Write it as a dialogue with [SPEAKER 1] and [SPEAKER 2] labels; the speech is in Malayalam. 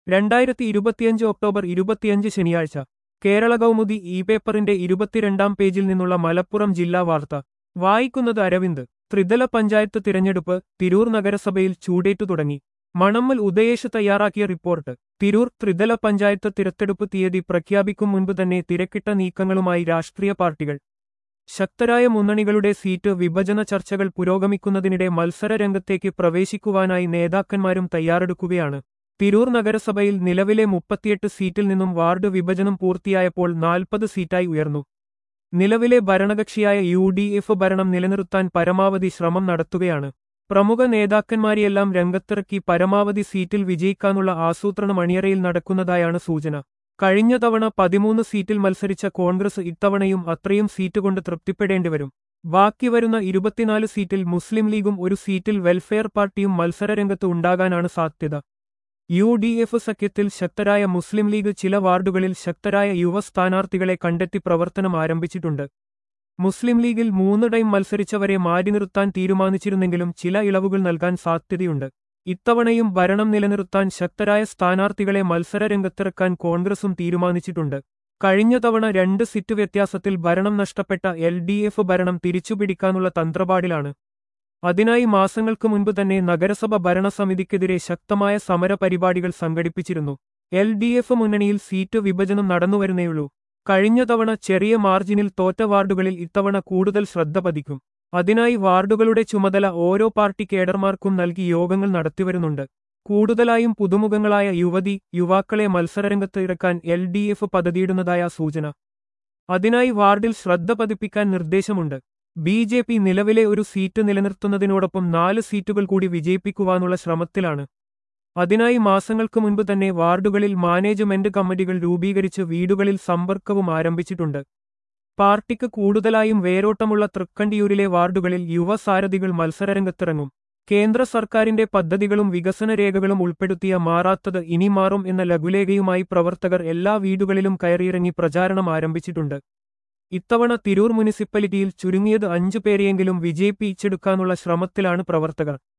[SPEAKER 1] രണ്ടായിരത്തി ഇരുപത്തിയഞ്ച് ഒക്ടോബർ ഇരുപത്തിയഞ്ച് ശനിയാഴ്ച കേരള കൗമുദി ഇ പേപ്പറിന്റെ ഇരുപത്തിരണ്ടാം പേജിൽ നിന്നുള്ള മലപ്പുറം ജില്ലാ വാർത്ത വായിക്കുന്നത് അരവിന്ദ് ത്രിതല പഞ്ചായത്ത് തിരഞ്ഞെടുപ്പ് തിരൂർ നഗരസഭയിൽ ചൂടേറ്റു തുടങ്ങി മണമ്മൽ ഉദയേഷ് തയ്യാറാക്കിയ റിപ്പോർട്ട് തിരൂർ ത്രിതല പഞ്ചായത്ത് തിരഞ്ഞെടുപ്പ് തീയതി പ്രഖ്യാപിക്കും മുൻപ് തന്നെ തിരക്കിട്ട നീക്കങ്ങളുമായി രാഷ്ട്രീയ പാർട്ടികൾ ശക്തരായ മുന്നണികളുടെ സീറ്റ് വിഭജന ചർച്ചകൾ പുരോഗമിക്കുന്നതിനിടെ മത്സര രംഗത്തേക്ക് പ്രവേശിക്കുവാനായി നേതാക്കന്മാരും തയ്യാറെടുക്കുകയാണ് തിരൂർ നഗരസഭയിൽ നിലവിലെ മുപ്പത്തിയെട്ട് സീറ്റിൽ നിന്നും വാർഡ് വിഭജനം പൂർത്തിയായപ്പോൾ നാൽപ്പത് സീറ്റായി ഉയർന്നു നിലവിലെ ഭരണകക്ഷിയായ യു ഡി എഫ് ഭരണം നിലനിർത്താൻ പരമാവധി ശ്രമം നടത്തുകയാണ് പ്രമുഖ നേതാക്കന്മാരെയെല്ലാം രംഗത്തിറക്കി പരമാവധി സീറ്റിൽ വിജയിക്കാനുള്ള ആസൂത്രണം അണിയറയിൽ നടക്കുന്നതായാണ് സൂചന കഴിഞ്ഞ തവണ പതിമൂന്ന് സീറ്റിൽ മത്സരിച്ച കോൺഗ്രസ് ഇത്തവണയും അത്രയും സീറ്റ് കൊണ്ട് തൃപ്തിപ്പെടേണ്ടിവരും ബാക്കി വരുന്ന ഇരുപത്തിനാല് സീറ്റിൽ മുസ്ലിം ലീഗും ഒരു സീറ്റിൽ വെൽഫെയർ പാർട്ടിയും മത്സരരംഗത്ത് ഉണ്ടാകാനാണ് സാധ്യത യു ഡി എഫ് സഖ്യത്തിൽ ശക്തരായ മുസ്ലിം ലീഗ് ചില വാർഡുകളിൽ ശക്തരായ യുവ സ്ഥാനാർത്ഥികളെ കണ്ടെത്തി പ്രവർത്തനം ആരംഭിച്ചിട്ടുണ്ട് മുസ്ലിം ലീഗിൽ മൂന്ന് ടൈം മത്സരിച്ചവരെ മാറ്റി നിർത്താൻ തീരുമാനിച്ചിരുന്നെങ്കിലും ചില ഇളവുകൾ നൽകാൻ സാധ്യതയുണ്ട് ഇത്തവണയും ഭരണം നിലനിർത്താൻ ശക്തരായ സ്ഥാനാർത്ഥികളെ മത്സരരംഗത്തിറക്കാൻ കോൺഗ്രസും തീരുമാനിച്ചിട്ടുണ്ട് കഴിഞ്ഞ തവണ രണ്ട് സിറ്റ് വ്യത്യാസത്തിൽ ഭരണം നഷ്ടപ്പെട്ട എൽ ഡി എഫ് ഭരണം തിരിച്ചുപിടിക്കാനുള്ള തന്ത്രപാടിലാണ് അതിനായി മാസങ്ങൾക്ക് മുൻപ് തന്നെ നഗരസഭ ഭരണസമിതിക്കെതിരെ ശക്തമായ സമരപരിപാടികൾ സംഘടിപ്പിച്ചിരുന്നു എൽ ഡി എഫ് മുന്നണിയിൽ സീറ്റ് വിഭജനം നടന്നുവരുന്നേയുള്ളൂ കഴിഞ്ഞ തവണ ചെറിയ മാർജിനിൽ തോറ്റ വാർഡുകളിൽ ഇത്തവണ കൂടുതൽ ശ്രദ്ധ പതിക്കും അതിനായി വാർഡുകളുടെ ചുമതല ഓരോ പാർട്ടി കേഡർമാർക്കും നൽകി യോഗങ്ങൾ നടത്തിവരുന്നുണ്ട് കൂടുതലായും പുതുമുഖങ്ങളായ യുവതി യുവാക്കളെ മത്സരരംഗത്ത് ഇറക്കാൻ എൽ ഡി എഫ് പദ്ധതിയിടുന്നതായ സൂചന അതിനായി വാർഡിൽ ശ്രദ്ധ പതിപ്പിക്കാൻ നിർദ്ദേശമുണ്ട് ബി ജെ പി നിലവിലെ ഒരു സീറ്റ് നിലനിർത്തുന്നതിനോടൊപ്പം നാല് സീറ്റുകൾ കൂടി വിജയിപ്പിക്കുവാനുള്ള ശ്രമത്തിലാണ് അതിനായി മാസങ്ങൾക്ക് മുൻപ് തന്നെ വാർഡുകളിൽ മാനേജ്മെന്റ് കമ്മിറ്റികൾ രൂപീകരിച്ച് വീടുകളിൽ സമ്പർക്കവും ആരംഭിച്ചിട്ടുണ്ട് പാർട്ടിക്ക് കൂടുതലായും വേരോട്ടമുള്ള തൃക്കണ്ടിയൂരിലെ വാർഡുകളിൽ യുവസാരഥികൾ മത്സരരംഗത്തിറങ്ങും കേന്ദ്ര സർക്കാരിന്റെ പദ്ധതികളും വികസന രേഖകളും ഉൾപ്പെടുത്തിയ മാറാത്തത് ഇനി മാറും എന്ന ലഘുലേഖയുമായി പ്രവർത്തകർ എല്ലാ വീടുകളിലും കയറിയിറങ്ങി പ്രചാരണം ആരംഭിച്ചിട്ടുണ്ട് ഇത്തവണ തിരൂർ മുനിസിപ്പാലിറ്റിയിൽ ചുരുങ്ങിയത് അഞ്ചു പേരെയെങ്കിലും വിജയിപ്പിച്ചെടുക്കാനുള്ള ശ്രമത്തിലാണ് പ്രവർത്തകർ